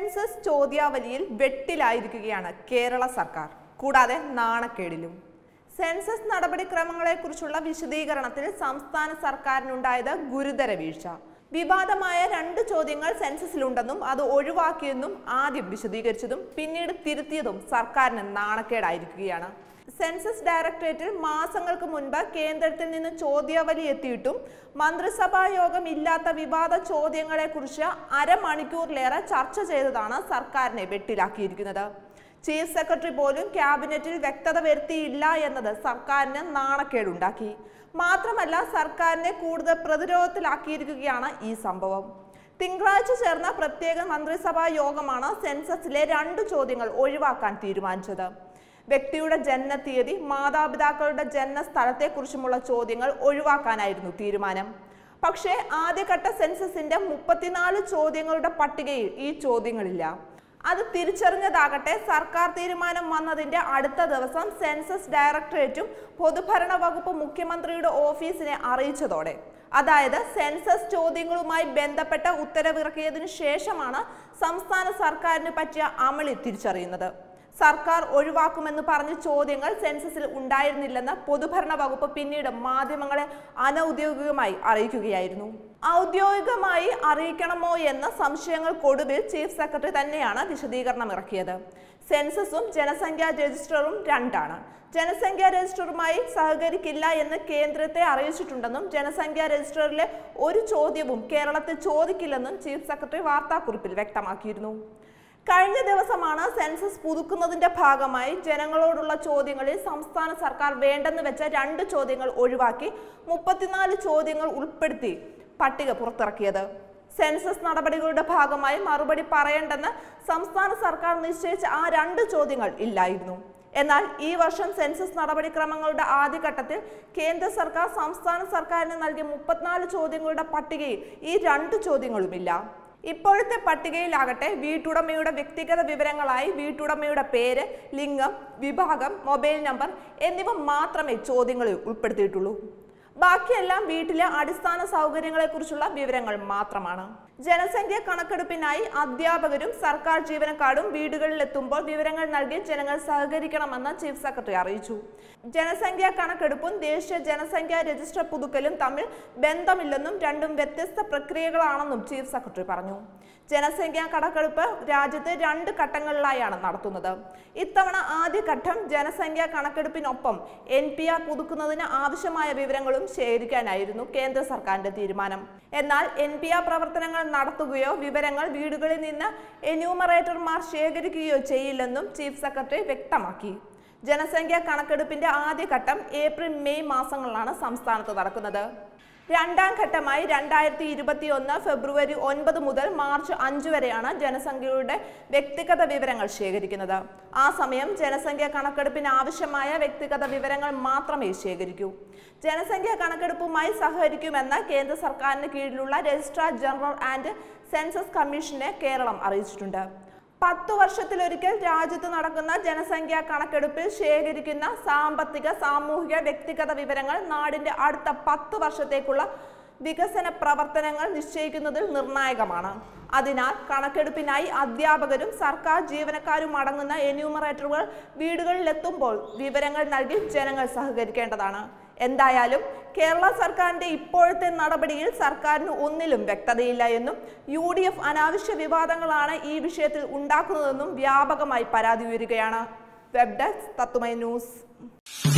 census ചോദ്യാവലിയിൽ വെട്ടിലായിരിക്കുകയാണ് Kerala സർക്കാർ കൂടാതെ നാണക്കേടിലും census നടപടിക്രമങ്ങളെക്കുറിച്ചുള്ള വിശദീകരണത്തിൽ സംസ്ഥാന സർക്കാരിനുണ്ടായത് ഗുരുതര വീഴ്ച വിവാദമായ രണ്ട് ചോദ്യങ്ങൾ സെൻസസിലുണ്ടെന്നും അത് ഒഴിവാക്കിയെന്നും ആദ്യം വിശദീകരിച്ചതും പിന്നീട് തിരുത്തിയതും സർക്കാരിന് നാണക്കേടായിരിക്കുകയാണ് സെൻസസ് ഡയറക്ടറേറ്റിൽ മാസങ്ങൾക്ക് മുൻപ് കേന്ദ്രത്തിൽ നിന്ന് ചോദ്യാവലി എത്തിയിട്ടും മന്ത്രിസഭാ യോഗം ഇല്ലാത്ത വിവാദ ചോദ്യങ്ങളെക്കുറിച്ച് അരമണിക്കൂറിലേറെ ചർച്ച ചെയ്തതാണ് സർക്കാരിനെ വെട്ടിലാക്കിയിരിക്കുന്നത് ചീഫ് സെക്രട്ടറി പോലും ക്യാബിനറ്റിൽ വ്യക്തത വരുത്തിയില്ല എന്നത് സർക്കാരിന് നാണക്കേടുണ്ടാക്കി മാത്രമല്ല സർക്കാരിനെ കൂടുതൽ പ്രതിരോധത്തിലാക്കിയിരിക്കുകയാണ് ഈ സംഭവം തിങ്കളാഴ്ച ചേർന്ന പ്രത്യേക മന്ത്രിസഭാ യോഗമാണ് സെൻസസിലെ രണ്ട് ചോദ്യങ്ങൾ ഒഴിവാക്കാൻ തീരുമാനിച്ചത് വ്യക്തിയുടെ ജനനത്തീയതി മാതാപിതാക്കളുടെ ജനന സ്ഥലത്തെക്കുറിച്ചുമുള്ള ചോദ്യങ്ങൾ ഒഴിവാക്കാനായിരുന്നു തീരുമാനം പക്ഷേ ആദ്യഘട്ട സെൻസസിന്റെ മുപ്പത്തിനാല് ചോദ്യങ്ങളുടെ പട്ടികയിൽ ഈ ചോദ്യങ്ങളില്ല അത് തിരിച്ചറിഞ്ഞതാകട്ടെ സർക്കാർ തീരുമാനം വന്നതിന്റെ അടുത്ത ദിവസം സെൻസസ് ഡയറക്ടറേറ്റും പൊതുഭരണ വകുപ്പ് മുഖ്യമന്ത്രിയുടെ ഓഫീസിനെ അറിയിച്ചതോടെ അതായത് സെൻസസ് ചോദ്യങ്ങളുമായി ബന്ധപ്പെട്ട ഉത്തരവിറക്കിയതിനു ശേഷമാണ് സംസ്ഥാന സർക്കാരിന് പറ്റിയ അമളി തിരിച്ചറിയുന്നത് സർക്കാർ ഒഴിവാക്കുമെന്ന് പറഞ്ഞ ചോദ്യങ്ങൾ സെൻസസിൽ ഉണ്ടായിരുന്നില്ലെന്ന് പൊതുഭരണ വകുപ്പ് പിന്നീട് മാധ്യമങ്ങളെ അനൌദ്യോഗികമായി അറിയിക്കുകയായിരുന്നു ഔദ്യോഗികമായി അറിയിക്കണമോ എന്ന സംശയങ്ങൾക്കൊടുവിൽ ചീഫ് സെക്രട്ടറി തന്നെയാണ് വിശദീകരണം ഇറക്കിയത് സെൻസസും ജനസംഖ്യാ രജിസ്റ്ററും രണ്ടാണ് ജനസംഖ്യാ രജിസ്റ്ററുമായി സഹകരിക്കില്ല എന്ന് കേന്ദ്രത്തെ അറിയിച്ചിട്ടുണ്ടെന്നും ജനസംഖ്യാ രജിസ്റ്ററിലെ ഒരു ചോദ്യവും കേരളത്തിൽ ചോദിക്കില്ലെന്നും ചീഫ് സെക്രട്ടറി വാർത്താക്കുറിപ്പിൽ വ്യക്തമാക്കിയിരുന്നു കഴിഞ്ഞ ദിവസമാണ് സെൻസസ് പുതുക്കുന്നതിന്റെ ഭാഗമായി ജനങ്ങളോടുള്ള ചോദ്യങ്ങളിൽ സംസ്ഥാന സർക്കാർ വേണ്ടെന്ന് വെച്ച രണ്ട് ചോദ്യങ്ങൾ ഒഴിവാക്കി മുപ്പത്തിനാല് ചോദ്യങ്ങൾ ഉൾപ്പെടുത്തി പട്ടിക പുറത്തിറക്കിയത് സെൻസസ് നടപടികളുടെ ഭാഗമായി മറുപടി പറയേണ്ടെന്ന് സംസ്ഥാന സർക്കാർ നിശ്ചയിച്ച ആ രണ്ട് ചോദ്യങ്ങൾ ഇല്ലായിരുന്നു എന്നാൽ ഈ വർഷം സെൻസസ് നടപടിക്രമങ്ങളുടെ ആദ്യഘട്ടത്തിൽ കേന്ദ്ര സർക്കാർ സംസ്ഥാന സർക്കാരിന് നൽകിയ മുപ്പത്തിനാല് ചോദ്യങ്ങളുടെ പട്ടികയിൽ ഈ രണ്ട് ചോദ്യങ്ങളുമില്ല ഇപ്പോഴത്തെ പട്ടികയിലാകട്ടെ വീട്ടുടമയുടെ വ്യക്തിഗത വിവരങ്ങളായി വീട്ടുടമയുടെ പേര് ലിംഗം വിഭാഗം മൊബൈൽ നമ്പർ എന്നിവ മാത്രമേ ചോദ്യങ്ങളിൽ ഉൾപ്പെടുത്തിയിട്ടുള്ളൂ ബാക്കിയെല്ലാം വീട്ടിലെ അടിസ്ഥാന സൗകര്യങ്ങളെക്കുറിച്ചുള്ള വിവരങ്ങൾ മാത്രമാണ് ജനസംഖ്യ കണക്കെടുപ്പിനായി അധ്യാപകരും സർക്കാർ ജീവനക്കാരും വീടുകളിൽ എത്തുമ്പോൾ വിവരങ്ങൾ നൽകി ജനങ്ങൾ സഹകരിക്കണമെന്ന് ചീഫ് സെക്രട്ടറി അറിയിച്ചു ജനസംഖ്യാ കണക്കെടുപ്പും ദേശീയ ജനസംഖ്യാ രജിസ്റ്റർ പുതുക്കലും തമ്മിൽ ബന്ധമില്ലെന്നും രണ്ടും വ്യത്യസ്ത പ്രക്രിയകളാണെന്നും ചീഫ് സെക്രട്ടറി പറഞ്ഞു ജനസംഖ്യാ കണക്കെടുപ്പ് രാജ്യത്ത് രണ്ട് ഘട്ടങ്ങളിലായാണ് നടത്തുന്നത് ഇത്തവണ ആദ്യഘട്ടം ജനസംഖ്യാ കണക്കെടുപ്പിനൊപ്പം എൻ പി ആർ പുതുക്കുന്നതിന് ആവശ്യമായ വിവരങ്ങളും ശേഖരിക്കാനായിരുന്നു കേന്ദ്ര സർക്കാരിന്റെ തീരുമാനം എന്നാൽ എൻ പി ആർ പ്രവർത്തനങ്ങൾ നടത്തുകയോ വിവരങ്ങൾ വീടുകളിൽ നിന്ന് എന്യൂമറേറ്റർമാർ ശേഖരിക്കുകയോ ചെയ്യില്ലെന്നും ചീഫ് സെക്രട്ടറി വ്യക്തമാക്കി ജനസംഖ്യാ കണക്കെടുപ്പിന്റെ ആദ്യഘട്ടം ഏപ്രിൽ മെയ് മാസങ്ങളിലാണ് സംസ്ഥാനത്ത് നടക്കുന്നത് രണ്ടാം ഘട്ടമായി രണ്ടായിരത്തി ഇരുപത്തി ഒന്ന് ഫെബ്രുവരി ഒൻപത് മുതൽ മാർച്ച് അഞ്ച് വരെയാണ് ജനസംഖ്യയുടെ വ്യക്തിഗത വിവരങ്ങൾ ശേഖരിക്കുന്നത് ആ സമയം ജനസംഖ്യ കണക്കെടുപ്പിന് ആവശ്യമായ വ്യക്തിഗത വിവരങ്ങൾ മാത്രമേ ശേഖരിക്കൂ ജനസംഖ്യ കണക്കെടുപ്പുമായി സഹകരിക്കുമെന്ന് കേന്ദ്ര സർക്കാരിന് കീഴിലുള്ള രജിസ്ട്രാർ ജനറൽ ആൻഡ് സെൻസസ് കമ്മീഷനെ കേരളം അറിയിച്ചിട്ടുണ്ട് പത്തു വർഷത്തിലൊരിക്കൽ രാജ്യത്ത് നടക്കുന്ന ജനസംഖ്യാ കണക്കെടുപ്പിൽ ശേഖരിക്കുന്ന സാമ്പത്തിക സാമൂഹിക വ്യക്തിഗത വിവരങ്ങൾ നാടിന്റെ അടുത്ത പത്ത് വർഷത്തേക്കുള്ള വികസന പ്രവർത്തനങ്ങൾ നിശ്ചയിക്കുന്നതിൽ നിർണായകമാണ് അതിനാൽ കണക്കെടുപ്പിനായി അധ്യാപകരും സർക്കാർ ജീവനക്കാരും അടങ്ങുന്ന എന്യൂമറേറ്ററുകൾ വീടുകളിലെത്തുമ്പോൾ വിവരങ്ങൾ നൽകി ജനങ്ങൾ സഹകരിക്കേണ്ടതാണ് എന്തായാലും കേരള സർക്കാരിന്റെ ഇപ്പോഴത്തെ നടപടിയിൽ സർക്കാരിന് ഒന്നിലും വ്യക്തതയില്ല എന്നും യു ഡി എഫ് അനാവശ്യ വിവാദങ്ങളാണ് ഈ വിഷയത്തിൽ ഉണ്ടാക്കുന്നതെന്നും വ്യാപകമായി പരാതി ഉയരുകയാണ് വെബ് ഡെസ്ക് തത്തുമൈ ന്യൂസ്